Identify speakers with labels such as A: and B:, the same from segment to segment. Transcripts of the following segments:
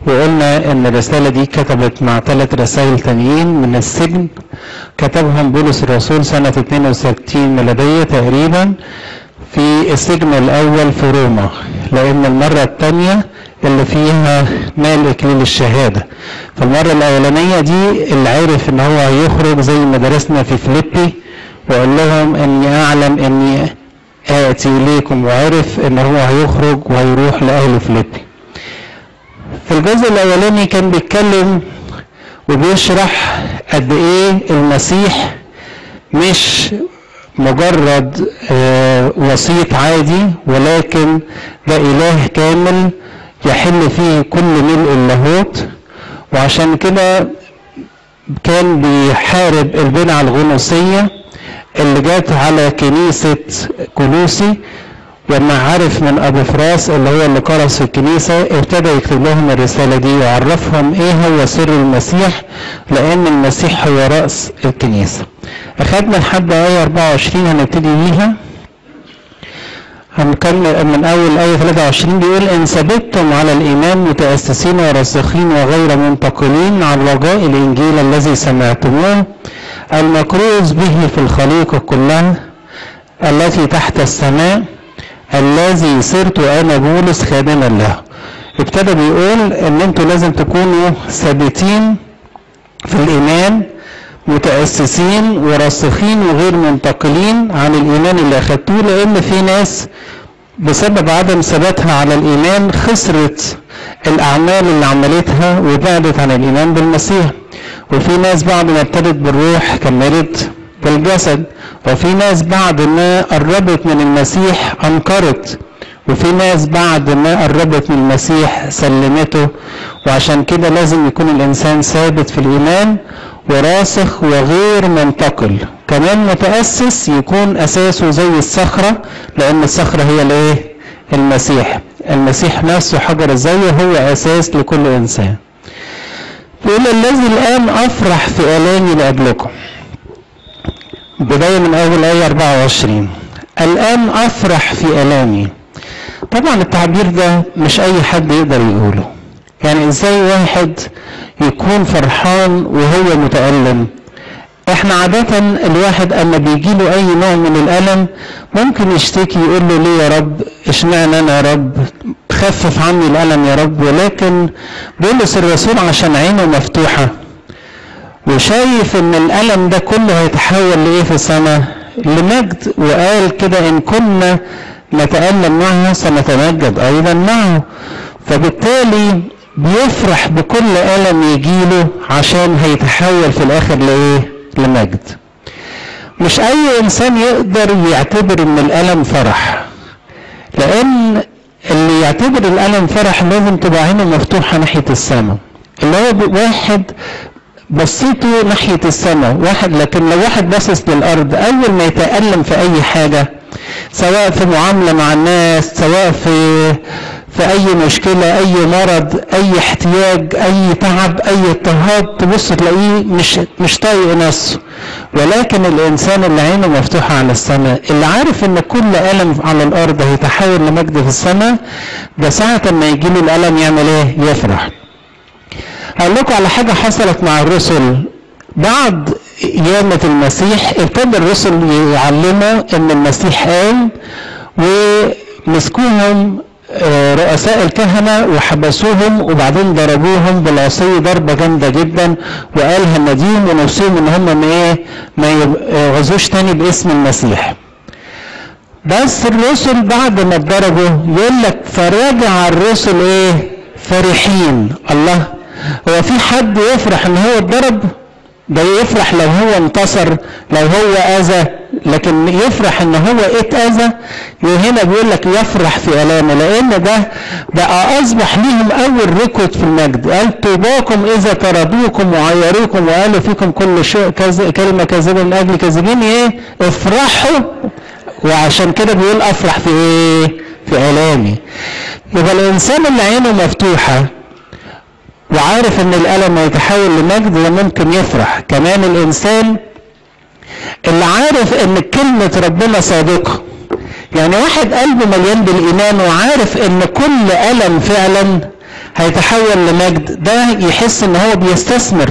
A: وقلنا ان الرسالة دي كتبت مع ثلاث رسائل تانيين من السجن كتبهم بولس الرسول سنة 62 ميلادية تقريبا في السجن الاول في روما لان المرة الثانية اللي فيها نال اكليل الشهادة فالمرة الاولانية دي اللي عرف ان هو هيخرج زي ما درسنا في فيليبي وقال لهم اني اعلم اني اتي اليكم وعرف ان هو هيخرج وهيروح لاهل فيليبي في الجزء الاولاني كان بيتكلم وبيشرح قد ايه المسيح مش مجرد آه وسيط عادي ولكن ده اله كامل يحل فيه كل ملء اللاهوت وعشان كده كان بيحارب البدعة الغنوصية اللي جت على كنيسة كلوسي لما عرف من ابو فراس اللي هو اللي كرس في الكنيسه ابتدى يكتب لهم الرساله دي ويعرفهم ايه هو سر المسيح لان المسيح هو راس الكنيسه. اخذنا لحد ايه 24 هنبتدي بيها. هنكمل من اول ايه 23 بيقول ان ثبتتم على الايمان متاسسين وراسخين وغير منتقلين عن رجاء الانجيل الذي سمعتموه المكروز به في الخليقه كلها التي تحت السماء الذي صرت انا بولس خادما له ابتدى بيقول ان انتوا لازم تكونوا ثابتين في الايمان متاسسين وراسخين وغير منتقلين عن الايمان اللي اخدتوه لان في ناس بسبب عدم ثباتها على الايمان خسرت الاعمال اللي عملتها وبعدت عن الايمان بالمسيح وفي ناس بعد ما ابتدت بالروح كملت بالجسد وفي ناس بعد ما قربت من المسيح انكرت وفي ناس بعد ما قربت من المسيح سلمته وعشان كده لازم يكون الانسان ثابت في الايمان وراسخ وغير منتقل كمان متاسس يكون اساسه زي الصخره لان الصخره هي الايه المسيح المسيح نفسه حجر الزاويه هو اساس لكل انسان يقول الذي الان افرح في الامي لاجلكم بداية من أول آية 24 الآن أفرح في آلامي طبعا التعبير ده مش أي حد يقدر يقوله يعني إزاي واحد يكون فرحان وهو متألم احنا عادة الواحد اما بيجي له اي نوع من الالم ممكن يشتكي يقول له ليه يا رب اشمعنى انا يا رب خفف عني الالم يا رب ولكن بولس الرسول عشان عينه مفتوحه وشايف ان الالم ده كله هيتحول لايه في السماء لمجد وقال كده ان كنا نتالم معه سنتمجد ايضا معه فبالتالي بيفرح بكل الم يجيله عشان هيتحول في الاخر لايه لمجد مش اي انسان يقدر يعتبر ان الالم فرح لان اللي يعتبر الالم فرح لازم تبقى عينه مفتوحه ناحيه السماء اللي هو واحد بصيته ناحية السماء واحد لكن لو واحد باصص للأرض أول ما يتألم في أي حاجة سواء في معاملة مع الناس سواء في في أي مشكلة أي مرض أي احتياج أي تعب أي اضطهاد تبص تلاقيه مش مش طايق نفسه ولكن الإنسان اللي عينه مفتوحة على السماء اللي عارف إن كل ألم على الأرض هيتحول لمجد في السماء ده ساعة ما يجي له الألم يعمل إيه؟ يفرح. هقول لكم على حاجة حصلت مع الرسل بعد قيامة المسيح ابتدى الرسل يعلموا ان المسيح قام ومسكوهم رؤساء الكهنة وحبسوهم وبعدين ضربوهم بالعصي ضربة جامدة جدا وقال هنديهم ونوصيهم ان هم ما ايه ما يغزوش تاني باسم المسيح بس الرسل بعد ما اتضربوا يقول لك فرجع الرسل ايه فرحين الله هو في حد يفرح ان هو اتضرب ده يفرح لو هو انتصر لو هو اذى لكن يفرح ان هو اتاذى وهنا بيقول لك يفرح في الامه لان ده بقى اصبح ليهم اول ركود في المجد قال طوباكم اذا طردوكم وعيروكم وقالوا فيكم كل شيء كز... كلمه كاذبه من اجل كاذبين ايه افرحوا وعشان كده بيقول افرح في ايه في الامي يبقى الانسان اللي عينه مفتوحه وعارف ان الالم هيتحول لمجد ده ممكن يفرح كمان الانسان اللي عارف ان كلمة ربنا صادقة يعني واحد قلبه مليان بالايمان وعارف ان كل الم فعلا هيتحول لمجد ده يحس ان هو بيستثمر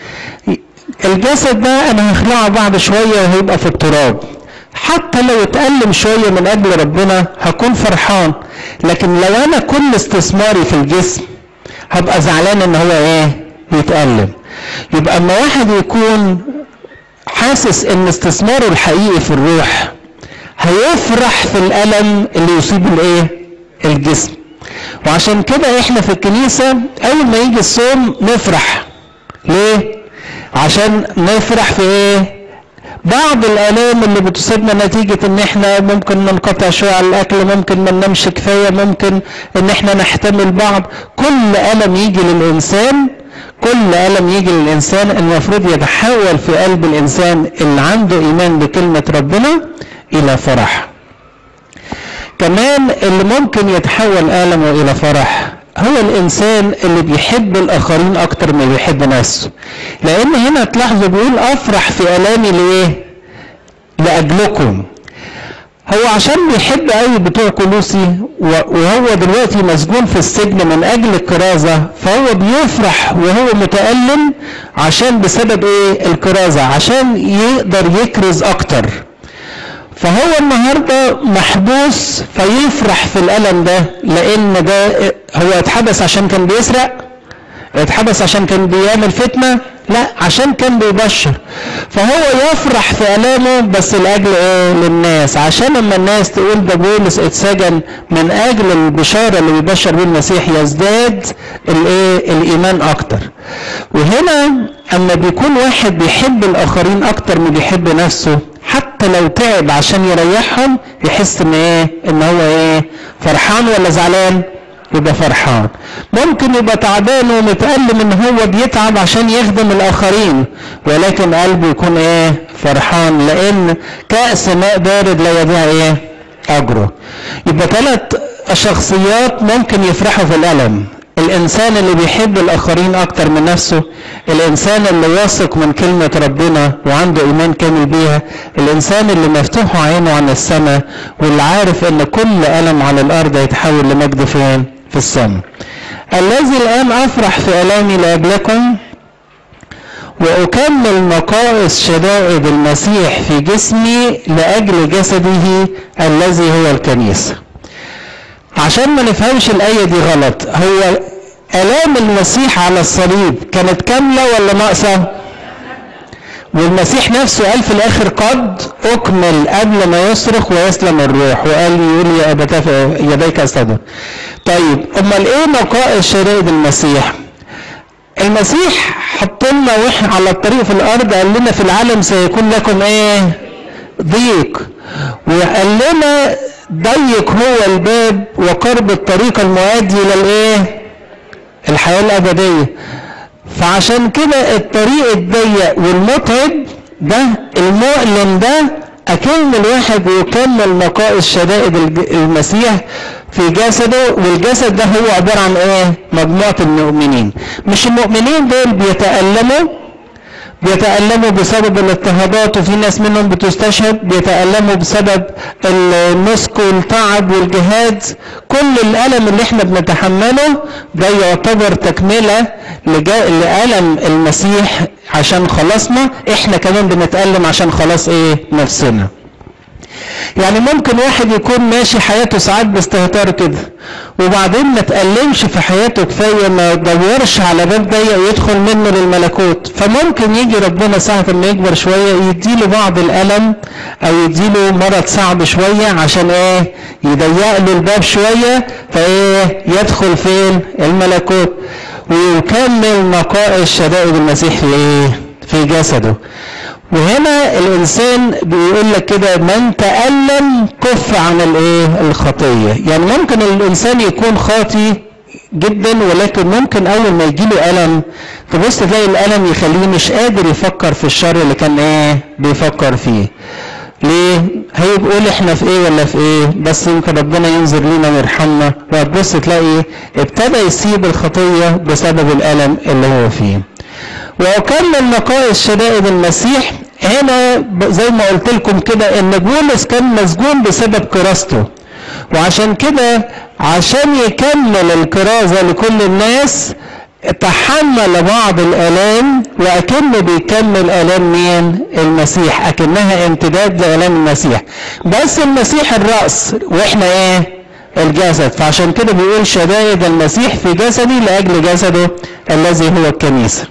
A: الجسد ده انا هخلعه بعد شويه وهيبقى في التراب حتى لو اتألم شوية من أجل ربنا هكون فرحان لكن لو أنا كل استثماري في الجسم هبقى زعلان إن هو إيه يتألم يبقى أما واحد يكون حاسس إن استثماره الحقيقي في الروح هيفرح في الألم اللي يصيب الإيه الجسم وعشان كده إحنا في الكنيسة أول ما يجي الصوم نفرح ليه؟ عشان نفرح في إيه؟ بعض الالام اللي بتصيبنا نتيجه ان احنا ممكن ننقطع شويه على الاكل ممكن ما ننامش كفايه ممكن ان احنا نحتمل بعض كل الم يجي للانسان كل الم يجي للانسان المفروض يتحول في قلب الانسان اللي عنده ايمان بكلمه ربنا الى فرح كمان اللي ممكن يتحول المه الى فرح هو الانسان اللي بيحب الاخرين اكتر ما بيحب نفسه لان هنا تلاحظوا بيقول افرح في الامي ليه لاجلكم هو عشان بيحب قوي بتوع كولوسي وهو دلوقتي مسجون في السجن من اجل الكرازه فهو بيفرح وهو متالم عشان بسبب ايه الكرازه عشان يقدر يكرز اكتر فهو النهارده محبوس فيفرح في الالم ده لان ده هو اتحبس عشان كان بيسرق اتحبس عشان كان بيعمل فتنه لا عشان كان بيبشر فهو يفرح في الامه بس لاجل ايه للناس عشان لما الناس تقول ده بولس اتسجن من اجل البشاره اللي بيبشر بيه المسيح يزداد الايه الايمان اكتر وهنا اما بيكون واحد بيحب الاخرين اكتر من بيحب نفسه حتى لو تعب عشان يريحهم يحس ان ايه ان هو ايه فرحان ولا زعلان يبقى فرحان ممكن يبقى تعبان ومتألم ان هو بيتعب عشان يخدم الاخرين ولكن قلبه يكون ايه فرحان لان كأس ماء بارد لا يضيع ايه اجره يبقى ثلاث شخصيات ممكن يفرحوا في الالم الانسان اللي بيحب الاخرين اكتر من نفسه الانسان اللي واثق من كلمة ربنا وعنده ايمان كامل بيها الانسان اللي مفتوح عينه عن السماء واللي عارف ان كل الم على الارض هيتحول لمجد فين في السماء الذي الان افرح في الامي لاجلكم واكمل نقائص شدائد المسيح في جسمي لاجل جسده الذي هو الكنيسه عشان ما نفهمش الآية دي غلط هو آلام المسيح على الصليب كانت كاملة ولا ناقصة؟ والمسيح نفسه قال في الآخر قد أكمل قبل ما يصرخ ويسلم الروح وقال يقول يا أبتاه يديك أستدعى طيب أمال إيه نقائص شدائد المسيح؟ المسيح حط لنا واحنا على الطريق في الأرض قال لنا في العالم سيكون لكم إيه؟ ضيق وقال لنا ضيق هو الباب وقرب الطريق المؤدي الى الايه الحياه الابديه فعشان كده الطريق الضيق والمتعب ده المؤلم ده اكن الواحد يكمل نقائص شدائد المسيح في جسده والجسد ده هو عباره عن ايه مجموعه المؤمنين مش المؤمنين دول بيتالموا بيتألموا بسبب الاضطهادات وفي ناس منهم بتستشهد بيتألموا بسبب النسك والتعب والجهاد كل الألم اللي احنا بنتحمله ده يعتبر تكملة لألم المسيح عشان خلاصنا احنا كمان بنتألم عشان خلاص ايه نفسنا يعني ممكن واحد يكون ماشي حياته ساعات باستهتار كده وبعدين ما تألمش في حياته كفاية ما يدورش على باب ضيق يدخل منه للملكوت فممكن يجي ربنا ساعة ما يكبر شوية يديله بعض الألم أو يديله مرض صعب شوية عشان إيه يضيق له الباب شوية فإيه يدخل فين الملكوت ويكمل نقائص شدائد المسيح في إيه في جسده وهنا الانسان بيقول لك كده من تألم كف عن الايه الخطيه يعني ممكن الانسان يكون خاطي جدا ولكن ممكن اول ما يجي له الم تبص تلاقي الالم يخليه مش قادر يفكر في الشر اللي كان ايه بيفكر فيه ليه؟ هي بيقول احنا في ايه ولا في ايه؟ بس يمكن ربنا ينظر لينا ويرحمنا وهتبص تلاقي ابتدى يسيب الخطيه بسبب الالم اللي هو فيه. وأكمل نقائص شدائد المسيح هنا زي ما قلت لكم كده ان بولس كان مسجون بسبب كراسته وعشان كده عشان يكمل الكرازة لكل الناس تحمل بعض الآلام وأكنه بيكمل آلام مين؟ المسيح أكنها امتداد لآلام المسيح بس المسيح الرأس وإحنا إيه؟ الجسد فعشان كده بيقول شدائد المسيح في جسدي لأجل جسده الذي هو الكنيسة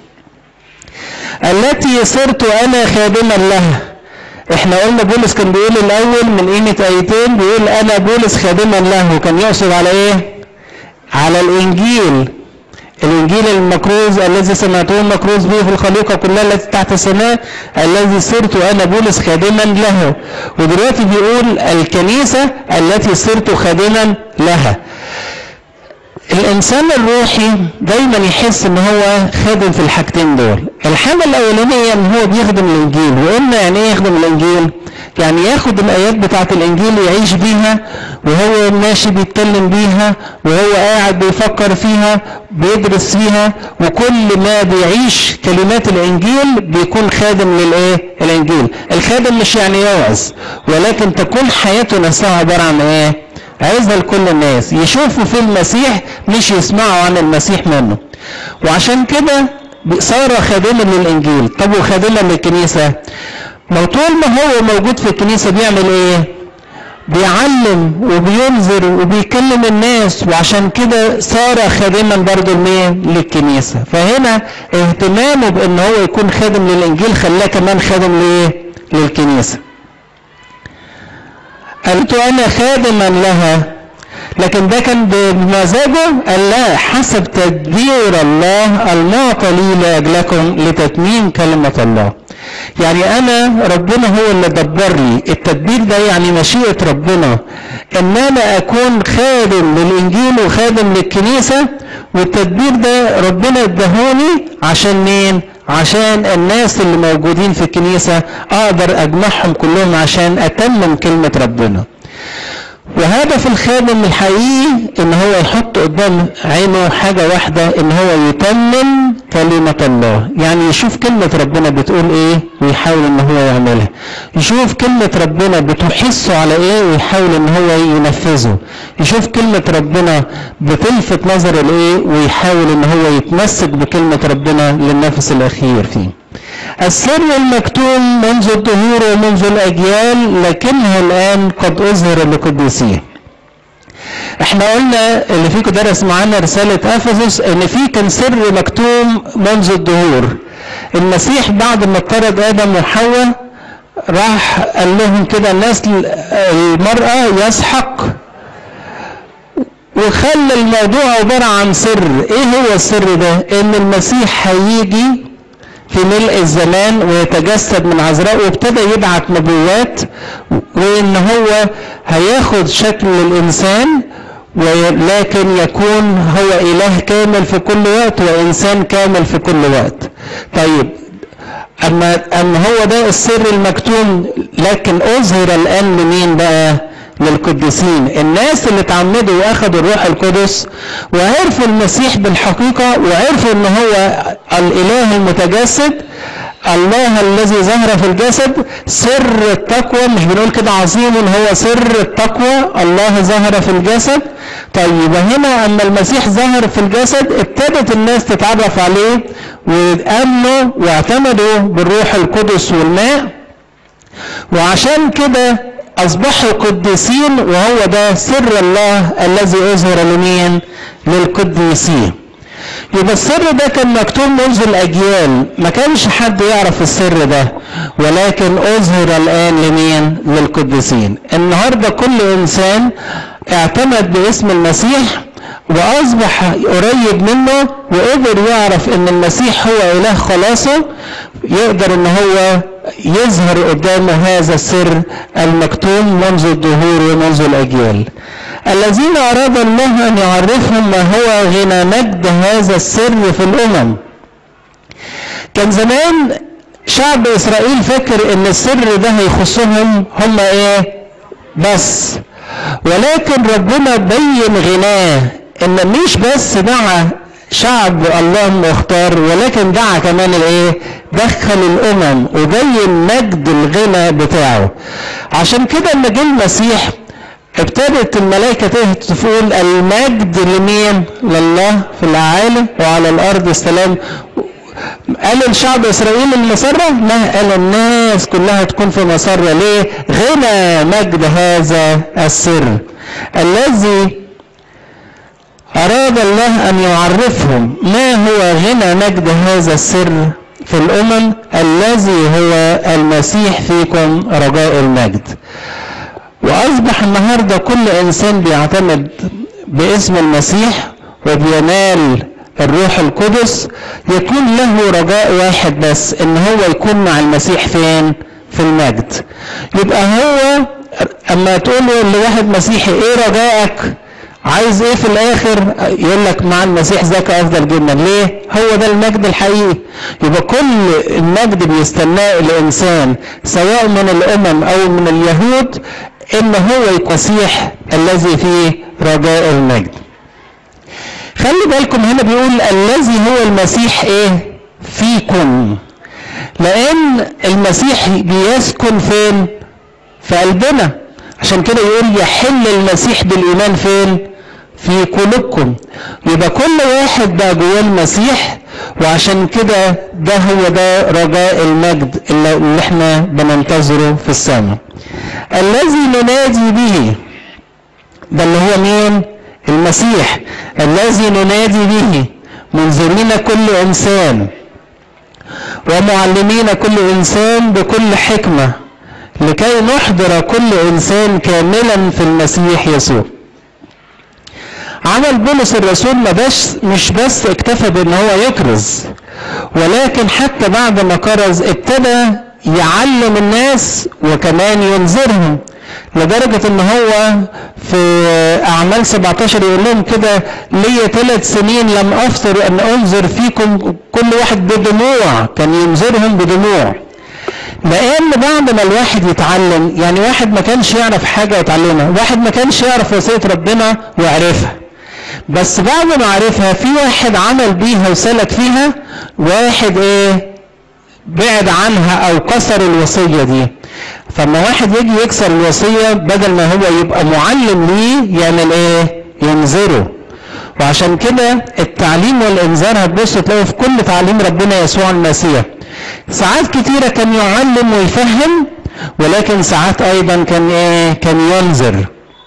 A: التي صرت أنا خادما لها احنا قلنا بولس كان بيقول الاول من قيمة ايتين بيقول انا بولس خادما له كان يقصد على ايه على الانجيل الانجيل المكروز الذي سمعته مكروز به في الخليقه كلها التي تحت السماء الذي صرت انا بولس خادما له ودلوقتي بيقول الكنيسه التي صرت خادما لها الانسان الروحي دايما يحس ان هو خادم في الحاجتين دول الحاجه الاولانيه ان هو بيخدم الانجيل وقلنا يعني ايه يخدم الانجيل يعني ياخد الايات بتاعه الانجيل يعيش بيها وهو ماشي بيتكلم بيها وهو قاعد بيفكر فيها بيدرس فيها وكل ما بيعيش كلمات الانجيل بيكون خادم للايه الانجيل الخادم مش يعني يوعظ ولكن تكون حياته نفسها عباره عن ايه عايزها لكل الناس يشوفوا في المسيح مش يسمعوا عن المسيح منه وعشان كده صار خادما للانجيل طب وخادما للكنيسه ما طول ما هو موجود في الكنيسه بيعمل ايه بيعلم وبينذر وبيكلم الناس وعشان كده صار خادما برضه لمين للكنيسه فهنا اهتمامه بان هو يكون خادم للانجيل خلاه كمان خادم لايه للكنيسه قلت انا خادما لها لكن ده كان بمزاجه قال لا حسب تدبير الله المعطى لي لاجلكم لتتميم كلمه الله يعني انا ربنا هو اللي دبر لي التدبير ده يعني مشيئه ربنا ان انا اكون خادم للانجيل وخادم للكنيسه والتدبير ده ربنا اداهوني عشان مين عشان الناس اللي موجودين في الكنيسة أقدر أجمعهم كلهم عشان أتمم كلمة ربنا وهدف الخادم الحقيقي ان هو يحط قدام عينه حاجة واحدة ان هو يتمم كلمة الله يعني يشوف كلمة ربنا بتقول ايه ويحاول ان هو يعملها يشوف كلمة ربنا بتحسه على ايه ويحاول ان هو ينفذه يشوف كلمة ربنا بتلفت نظره لايه ويحاول ان هو يتمسك بكلمة ربنا للنفس الاخير فيه السر المكتوم منذ الدهور ومنذ الأجيال لكنه الآن قد أظهر لقديسيه احنا قلنا اللي فيكم درس معانا رسالة أفسس ان في كان سر مكتوم منذ الدهور المسيح بعد ما اطرد آدم وحواء راح قال لهم كده نسل المرأة يسحق وخلى الموضوع عبارة عن سر ايه هو السر ده ان المسيح هيجي في ملء الزمان ويتجسد من عذراء وابتدى يبعت نبوات وان هو هياخد شكل الانسان ولكن يكون هو اله كامل في كل وقت وانسان كامل في كل وقت طيب اما اما هو ده السر المكتوم لكن اظهر الان لمين بقى للقديسين الناس اللي اتعمدوا واخدوا الروح القدس وعرفوا المسيح بالحقيقة وعرفوا ان هو الاله المتجسد الله الذي ظهر في الجسد سر التقوى مش بنقول كده عظيم هو سر التقوى الله ظهر في الجسد طيب هنا اما المسيح ظهر في الجسد ابتدت الناس تتعرف عليه وامنوا واعتمدوا بالروح القدس والماء وعشان كده اصبحوا قديسين وهو ده سر الله الذي اظهر لمين للقديسين يبقى السر ده كان مكتوب منذ الاجيال ما كانش حد يعرف السر ده ولكن اظهر الان لمين للقديسين النهارده كل انسان اعتمد باسم المسيح واصبح قريب منه وقدر يعرف ان المسيح هو اله خلاصه يقدر ان هو يظهر قدامه هذا السر المكتوم منذ الدهور ومنذ الاجيال الذين اراد الله ان يعرفهم ما هو غنى مجد هذا السر في الامم كان زمان شعب اسرائيل فكر ان السر ده هيخصهم هم ايه بس ولكن ربنا بين غناه ان مش بس دعا شعب الله مختار ولكن دعا كمان الايه دخل الامم وبين مجد الغنى بتاعه عشان كده لما جه المسيح ابتدت الملائكة تقول المجد لمين لله في الأعالي وعلى الأرض السلام قال الشعب إسرائيل المسرة لا قال الناس كلها تكون في مسرة ليه غنى مجد هذا السر الذي أراد الله أن يعرفهم ما هو غنى مجد هذا السر في الأمم الذي هو المسيح فيكم رجاء المجد وأصبح النهاردة كل إنسان بيعتمد باسم المسيح وبينال الروح القدس يكون له رجاء واحد بس ان هو يكون مع المسيح فين في المجد يبقى هو اما تقول لواحد مسيحي ايه رجائك عايز ايه في الاخر يقول لك مع المسيح ذاك افضل جدا ليه هو ده المجد الحقيقي يبقى كل المجد بيستناه الانسان سواء من الامم او من اليهود ان هو المسيح الذي فيه رجاء المجد خلي بالكم هنا بيقول الذي هو المسيح ايه فيكم لان المسيح بيسكن فين في قلبنا عشان كده يقول يحل المسيح بالايمان فين في قلوبكم يبقى كل واحد بقى جواه المسيح وعشان كده ده هو ده رجاء المجد اللي احنا بننتظره في السماء الذي ننادي به ده اللي هو مين المسيح الذي ننادي به منذرين كل انسان ومعلمين كل انسان بكل حكمه لكي نحضر كل انسان كاملا في المسيح يسوع عمل بولس الرسول ما بس مش بس اكتفى بان هو يكرز ولكن حتى بعد ما كرز ابتدى يعلم الناس وكمان ينذرهم لدرجة ان هو في اعمال 17 يقول لهم كده ليا ثلاث سنين لم افطر ان انذر فيكم كل واحد بدموع كان ينذرهم بدموع لان بعد ما الواحد يتعلم يعني واحد ما كانش يعرف حاجة يتعلمها واحد ما كانش يعرف وصية ربنا ويعرفها بس بعد ما عرفها في واحد عمل بيها وسلك فيها واحد ايه بعد عنها او كسر الوصية دي فلما واحد يجي يكسر الوصية بدل ما هو يبقى معلم ليه يعمل ايه ينذره وعشان كده التعليم والانذار هتبصوا تلاقوا في كل تعليم ربنا يسوع المسيح ساعات كتيرة كان يعلم ويفهم ولكن ساعات ايضا كان ايه كان ينذر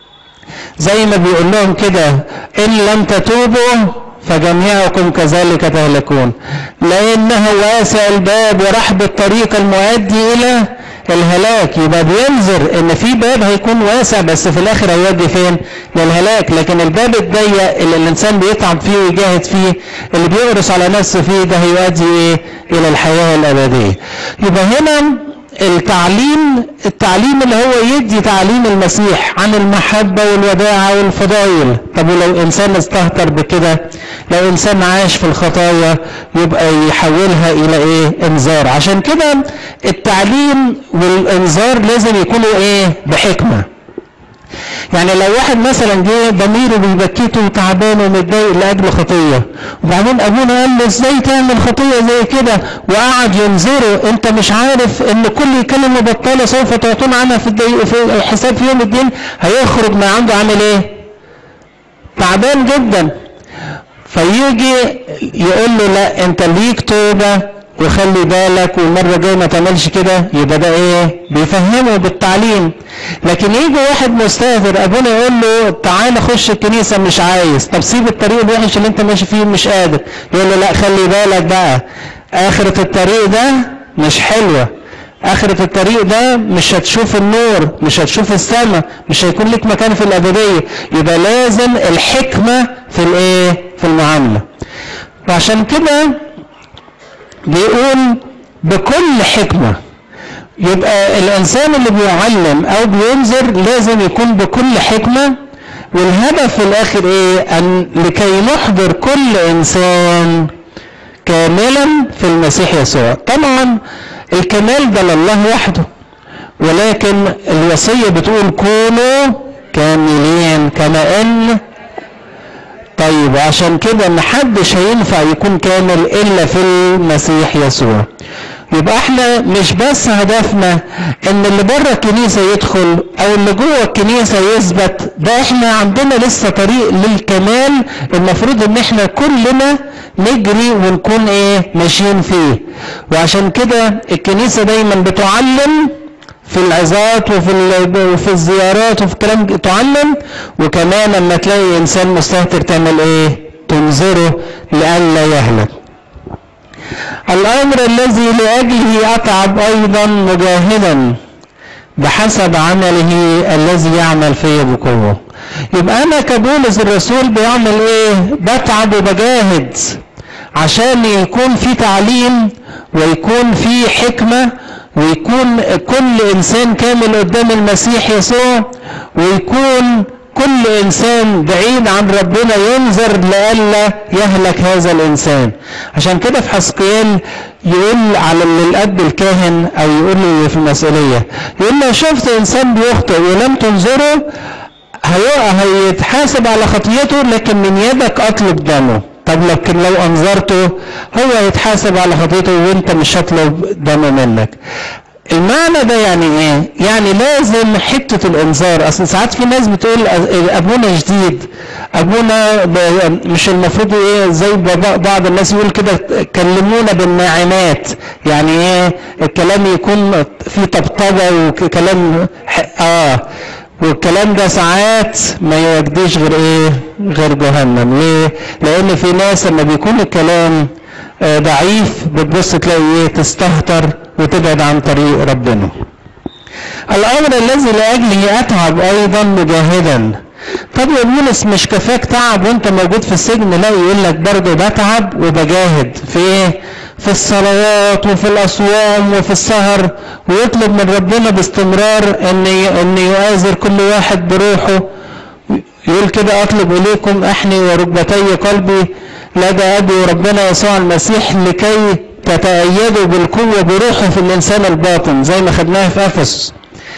A: زي ما بيقول لهم كده ان لم تتوبوا فجميعكم كذلك تهلكون لانه واسع الباب ورحب الطريق المؤدي الى الهلاك يبقى بينذر ان في باب هيكون واسع بس في الاخر هيودي فين للهلاك لكن الباب الضيق اللي الانسان بيتعب فيه ويجاهد فيه اللي بيغرس على نفسه فيه ده هيؤدي ايه الى الحياه الابديه يبقى هنا التعليم التعليم اللي هو يدي تعليم المسيح عن المحبة والوداعة والفضائل طب ولو إنسان استهتر بكده لو إنسان عاش في الخطايا يبقى يحولها إلى إيه إنذار عشان كده التعليم والإنذار لازم يكونوا إيه بحكمة يعني لو واحد مثلا جه ضميره بيبكيته وتعبان ومتضايق لاجل خطيه وبعدين ابونا قال له ازاي تعمل خطيه زي كده وقعد ينذره انت مش عارف ان كل كلمه بطاله سوف تعطون عنها في, الدي... في الحساب في يوم الدين هيخرج ما عنده عامل ايه؟ تعبان جدا فيجي يقول له لا انت ليك توبه وخلي بالك والمره الجايه ما تعملش كده يبقى ده ايه؟ بيفهمه بالتعليم لكن يجي واحد مستهتر ابونا يقول له تعالى خش الكنيسه مش عايز طب سيب الطريق الوحش اللي انت ماشي فيه مش قادر يقول له لا خلي بالك بقى اخره الطريق ده مش حلوه آخرة الطريق ده مش هتشوف النور مش هتشوف السماء مش هيكون لك مكان في الأبدية يبقى لازم الحكمة في الإيه؟ في المعاملة وعشان كده بيقول بكل حكمة يبقى الإنسان اللي بيعلم أو بينذر لازم يكون بكل حكمة والهدف في الآخر إيه؟ أن لكي نحضر كل إنسان كاملا في المسيح يسوع طبعا الكمال ده لله وحده ولكن الوصية بتقول كونوا كاملين كما ان طيب عشان كده محدش هينفع يكون كامل الا في المسيح يسوع يبقى احنا مش بس هدفنا ان اللي بره الكنيسه يدخل او اللي جوه الكنيسه يثبت ده احنا عندنا لسه طريق للكمال المفروض ان احنا كلنا نجري ونكون ايه ماشيين فيه وعشان كده الكنيسه دايما بتعلم في العظات وفي وفي الزيارات وفي الكلام تعلم وكمان لما تلاقي انسان مستهتر تعمل ايه؟ تنذره لئلا يهلك. الامر الذي لاجله اتعب ايضا مجاهدا بحسب عمله الذي يعمل فيه بقوه. يبقى انا كبولس الرسول بيعمل ايه؟ بتعب وبجاهد عشان يكون في تعليم ويكون في حكمه ويكون كل انسان كامل قدام المسيح يسوع ويكون كل انسان بعيد عن ربنا ينذر لئلا يهلك هذا الانسان عشان كده في حسقيال يقول على اللي الاب الكاهن او يقول له في المسؤوليه يقول له شفت انسان بيخطئ ولم تنظره هيتحاسب على خطيته لكن من يدك اطلب دمه طب لكن لو انظرته هو يتحاسب على خطيته وانت مش هطلب دم منك المعنى ده يعني ايه يعني لازم حته الانذار اصل ساعات في ناس بتقول ابونا جديد ابونا مش المفروض ايه زي بعض الناس يقول كده كلمونا بالناعمات يعني ايه الكلام يكون فيه طبطبه وكلام اه والكلام ده ساعات ما يوديش غير ايه غير جهنم ليه لان في ناس لما بيكون الكلام ضعيف بتبص تلاقي ايه تستهتر وتبعد عن طريق ربنا الامر الذي لاجله اتعب ايضا مجاهدا طب يا بولس مش كفاك تعب وانت موجود في السجن لا يقول لك برضه بتعب وبجاهد في ايه في الصلوات وفي الاصوام وفي السهر ويطلب من ربنا باستمرار ان ان يؤازر كل واحد بروحه يقول كده اطلب اليكم احني وركبتي قلبي لدى ابي وربنا يسوع المسيح لكي تتأيدوا بالقوة بروحه في الإنسان الباطن زي ما خدناها في أفس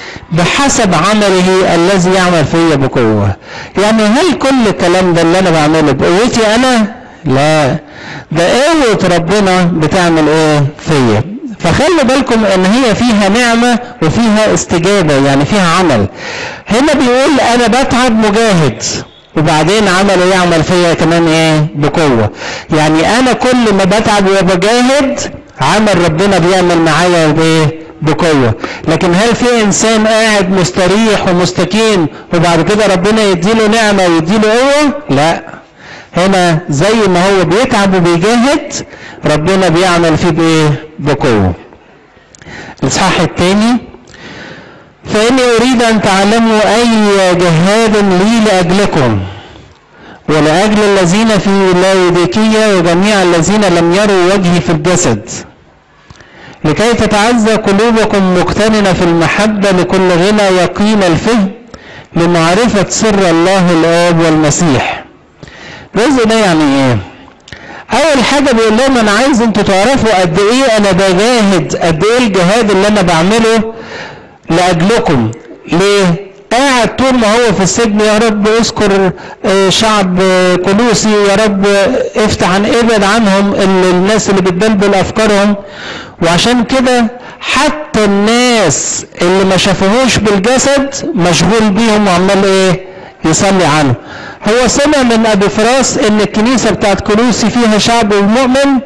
A: بحسب عمله الذي يعمل فيا بقوة يعني هل كل الكلام ده اللي أنا بعمله بقوتي أنا؟ لا ده قوة ربنا بتعمل إيه فيا فخلوا بالكم ان هي فيها نعمة وفيها استجابة يعني فيها عمل هنا بيقول انا بتعب مجاهد وبعدين عمله يعمل فيا كمان ايه بقوة يعني انا كل ما بتعب وبجاهد عمل ربنا بيعمل معايا بايه بقوة لكن هل في انسان قاعد مستريح ومستكين وبعد كده ربنا يديله نعمة ويديله قوة لا هنا زي ما هو بيتعب وبيجاهد ربنا بيعمل فيه بايه بقوة الاصحاح الثاني فإني أريد أن تعلموا أي جهاد لي لأجلكم ولأجل الذين في لاوديكية وجميع الذين لم يروا وجهي في الجسد لكي تتعزى قلوبكم مقتننة في المحبة لكل غنى يقين الفهم لمعرفة سر الله الآب والمسيح الجزء ده يعني إيه؟ أول حاجة بيقول لهم أنا عايز أنتوا تعرفوا قد إيه أنا بجاهد قد إيه الجهاد اللي أنا بعمله لاجلكم ليه قاعد طول ما هو في السجن يا رب اذكر شعب كلوسي يا رب افتح عن ابعد عنهم الناس اللي بتبلبل افكارهم وعشان كده حتى الناس اللي ما شافوهوش بالجسد مشغول بيهم وعمال ايه يصلي عنه هو سمع من ابي فراس ان الكنيسه بتاعت كلوسي فيها شعب مؤمن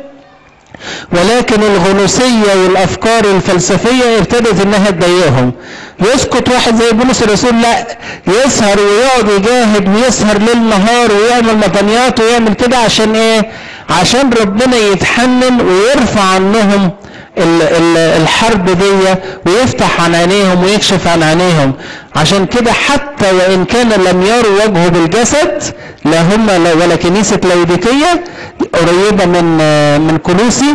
A: ولكن الغنوصية والأفكار الفلسفية ابتدت إنها تضايقهم يسكت واحد زي بولس الرسول لا يسهر ويقعد يجاهد ويسهر ليل نهار ويعمل مطنيات ويعمل كده عشان ايه عشان ربنا يتحنن ويرفع عنهم الحرب دي ويفتح عن عينيهم ويكشف عن عينيهم عشان كده حتى وان كان لم يروا وجهه بالجسد لا هم ولا كنيسه لوديكيه قريبه من من كلوسي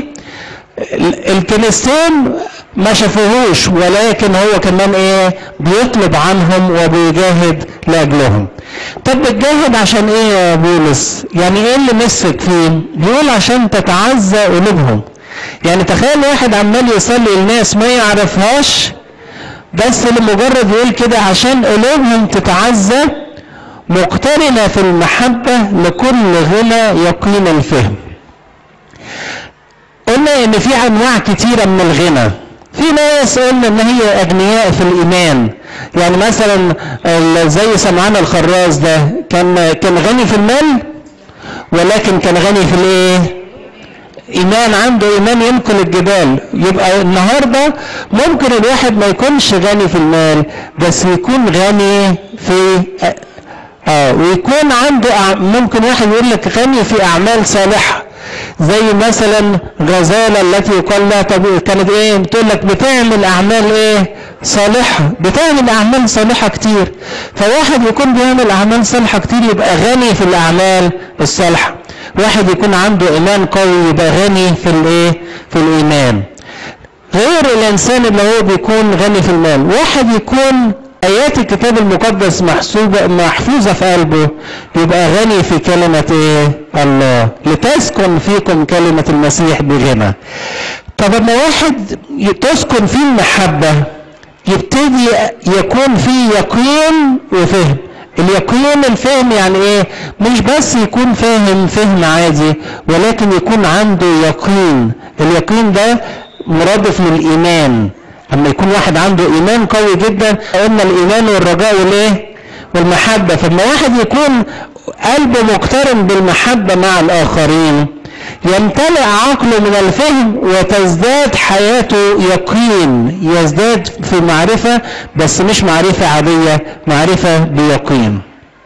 A: الكنيستين ما شافوهوش ولكن هو كمان ايه بيطلب عنهم وبيجاهد لاجلهم طب بتجاهد عشان ايه يا بولس يعني ايه اللي مسك فيه بيقول عشان تتعزى قلوبهم يعني تخيل واحد عمال يصلي الناس ما يعرفهاش بس لمجرد يقول كده عشان قلوبهم تتعزى مقترنة في المحبة لكل غنى يقين الفهم قلنا ان في انواع كتيرة من الغنى في ناس قلنا ان هي اغنياء في الايمان يعني مثلا زي سمعان الخراز ده كان كان غني في المال ولكن كان غني في الايه ايمان عنده ايمان ينقل الجبال يبقى النهارده ممكن الواحد ما يكونش غني في المال بس يكون غني في اه ويكون عنده ممكن واحد يقول لك غني في اعمال صالحه زي مثلا غزاله التي يقال لها طب كانت ايه بتقول لك بتعمل اعمال ايه صالحه بتعمل اعمال صالحه كتير فواحد يكون بيعمل اعمال صالحه كتير يبقى غني في الاعمال الصالحه واحد يكون عنده ايمان قوي يبقى غني في الايه في الايمان غير الانسان اللي هو بيكون غني في المال واحد يكون ايات الكتاب المقدس محسوبه محفوظه في قلبه يبقى غني في كلمه ايه الله لتسكن فيكم كلمه المسيح بغنى طب لما واحد تسكن فيه المحبه يبتدي يكون فيه يقين وفهم اليقين الفهم يعني ايه مش بس يكون فاهم فهم عادي ولكن يكون عنده يقين اليقين ده مرادف للايمان اما يكون واحد عنده ايمان قوي جدا قلنا الايمان والرجاء والايه والمحبه فلما واحد يكون قلبه مقترن بالمحبه مع الاخرين يمتلئ عقله من الفهم وتزداد حياته يقين يزداد في معرفة بس مش معرفة عادية معرفة بيقين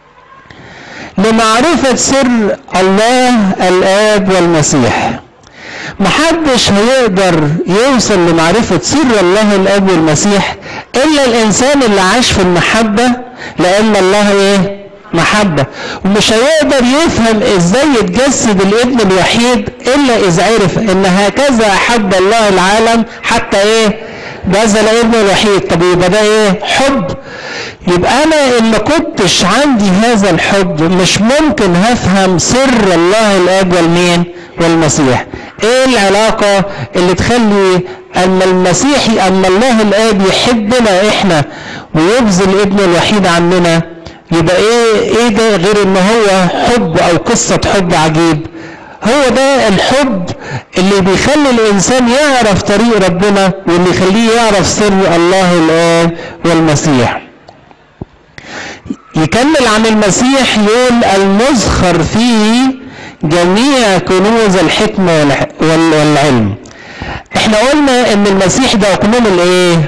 A: لمعرفة سر الله الآب والمسيح محدش هيقدر يوصل لمعرفة سر الله الآب والمسيح إلا الإنسان اللي عاش في المحبة لأن الله إيه؟ محبة ومش هيقدر يفهم ازاي يتجسد الابن الوحيد الا اذا عرف ان هكذا احب الله العالم حتى ايه بذل الابن الوحيد طب يبقى ده ايه حب يبقى انا ان ما كنتش عندي هذا الحب مش ممكن هفهم سر الله الاب والمين والمسيح ايه العلاقة اللي تخلي ان المسيحي ان الله الاب يحبنا احنا ويبذل ابنه الوحيد عننا يبقى ايه ايه ده غير ان هو حب او قصة حب عجيب هو ده الحب اللي بيخلي الانسان يعرف طريق ربنا واللي يخليه يعرف سر الله الاب والمسيح يكمل عن المسيح يقول المزخر فيه جميع كنوز الحكمة والعلم احنا قلنا ان المسيح ده اقنوم الايه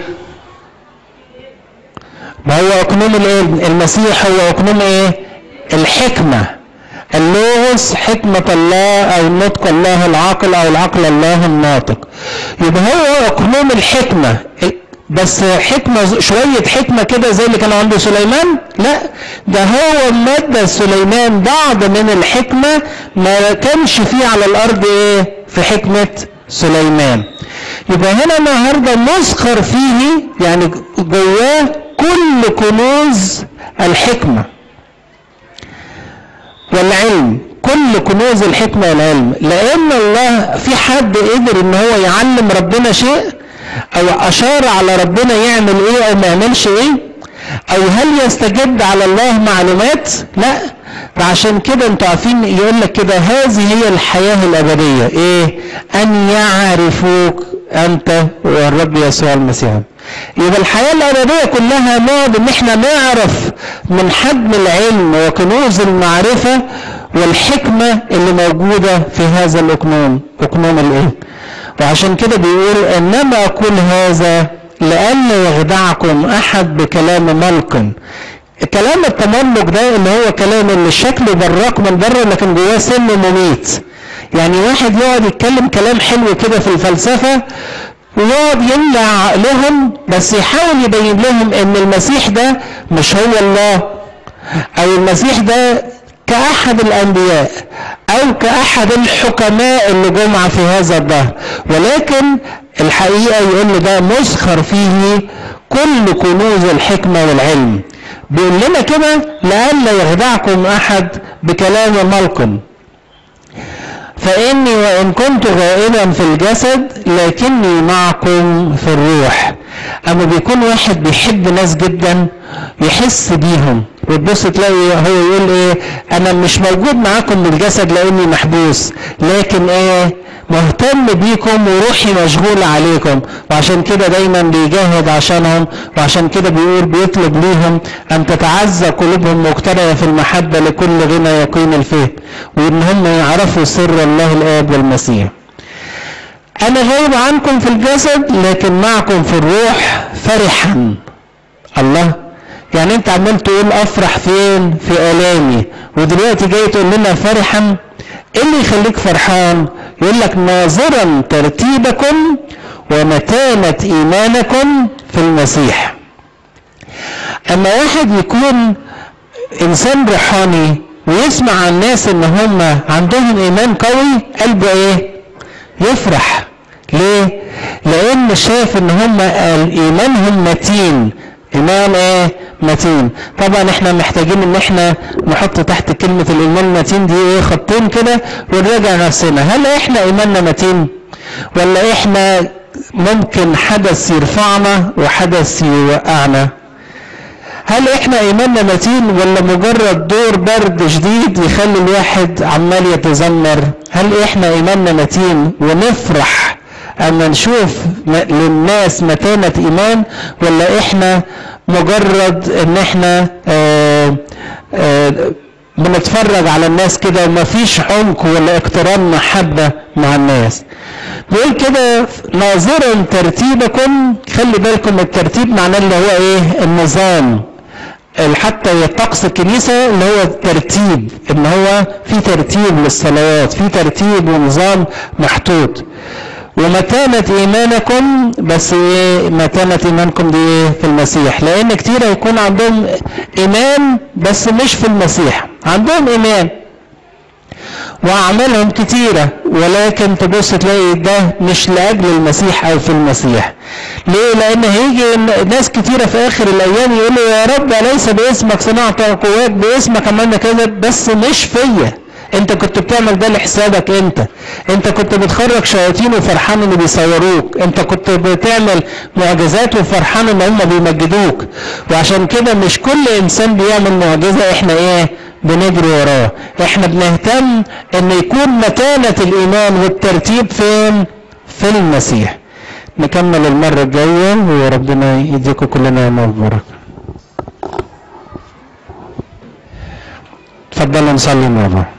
A: ما هو اقنوم الايه المسيح هو اقنوم ايه الحكمة اللوغوس حكمة الله او نطق الله العقل او العقل الله الناطق يبقى هو اقنوم الحكمة بس حكمة شوية حكمة كده زي اللي كان عنده سليمان لا ده هو مادة سليمان بعض من الحكمة ما كانش فيه على الارض ايه في حكمة سليمان يبقى هنا النهاردة مسخر فيه يعني جواه كل كنوز الحكمة والعلم كل كنوز الحكمة والعلم لأن الله في حد قدر إن هو يعلم ربنا شيء أو أشار على ربنا يعمل إيه أو ما يعملش إيه أو هل يستجد على الله معلومات؟ لا فعشان كده انتوا عارفين يقول لك كده هذه هي الحياة الأبدية إيه؟ أن يعرفوك أنت والرب يسوع المسيح يبقى الحياة الأبدية كلها نقعد إن إحنا نعرف من حجم العلم وكنوز المعرفة والحكمة اللي موجودة في هذا الأقنوم أقنوم الإيه؟ وعشان كده بيقول إنما أقول هذا لأن يخدعكم أحد بكلام ملق كلام التملق ده اللي هو كلام اللي شكله براق من بره لكن جواه سم مميت يعني واحد يقعد يتكلم كلام حلو كده في الفلسفة ويقعد يملى عقلهم بس يحاول يبين لهم ان المسيح ده مش هو الله او المسيح ده كأحد الأنبياء أو كأحد الحكماء اللي جمع في هذا الدهر ولكن الحقيقة يقول له ده مسخر فيه كل كنوز الحكمة والعلم بيقول لنا كده لئلا يخدعكم أحد بكلام ملكم فإني وإن كنت غائبا في الجسد لكني معكم في الروح أما بيكون واحد بيحب ناس جدا يحس بيهم وتبص تلاقي هو يقول ايه انا مش موجود معاكم بالجسد لاني محبوس لكن ايه مهتم بيكم وروحي مشغولة عليكم وعشان كده دايما بيجاهد عشانهم وعشان كده بيقول بيطلب ليهم ان تتعزى قلوبهم مقتنية في المحبة لكل غنى يقين الفهم وان هم يعرفوا سر الله الاب والمسيح انا غايب عنكم في الجسد لكن معكم في الروح فرحا الله يعني انت عمال تقول افرح فين في الامي ودلوقتي جاي تقول لنا فرحا ايه اللي يخليك فرحان يقول لك ناظرا ترتيبكم ومتانة ايمانكم في المسيح اما واحد يكون انسان روحاني ويسمع عن الناس ان هم عندهم ايمان قوي قلبه ايه يفرح ليه لان شاف ان هم ايمانهم متين ايمان ايه متين طبعا احنا محتاجين ان احنا نحط تحت كلمة الايمان متين دي ايه خطين كده ونراجع نفسنا هل احنا ايماننا متين ولا احنا ممكن حدث يرفعنا وحدث يوقعنا هل احنا ايماننا متين ولا مجرد دور برد شديد يخلي الواحد عمال يتذمر هل احنا ايماننا متين ونفرح اما نشوف للناس متانة ايمان ولا احنا مجرد ان احنا آآ آآ بنتفرج على الناس كده ومفيش عمق ولا اقتران محبة مع الناس بيقول كده ناظرا ترتيبكم خلي بالكم الترتيب معناه اللي هو ايه النظام حتى طقس الكنيسة اللي هو الترتيب ان هو في ترتيب للصلوات في ترتيب ونظام محطوط ومتانة إيمانكم بس إيه متانة إيمانكم دي إيه في المسيح لأن كتير هيكون عندهم إيمان بس مش في المسيح عندهم إيمان وأعمالهم كتيرة ولكن تبص تلاقي ده مش لأجل المسيح أو في المسيح ليه؟ لأن هيجي ناس كتيرة في آخر الأيام يقولوا يا رب أليس باسمك صنعت قوات باسمك عملنا كذا بس مش فيا انت كنت بتعمل ده لحسابك انت انت كنت بتخرج شياطين وفرحان ان بيصوروك انت كنت بتعمل معجزات وفرحان ان هم بيمجدوك وعشان كده مش كل انسان بيعمل معجزة احنا ايه بنجري وراه احنا بنهتم ان يكون متانة الايمان والترتيب فين في المسيح نكمل المرة الجاية وربنا يديكم كلنا يوم مبارك تفضلوا نصلي مع بعض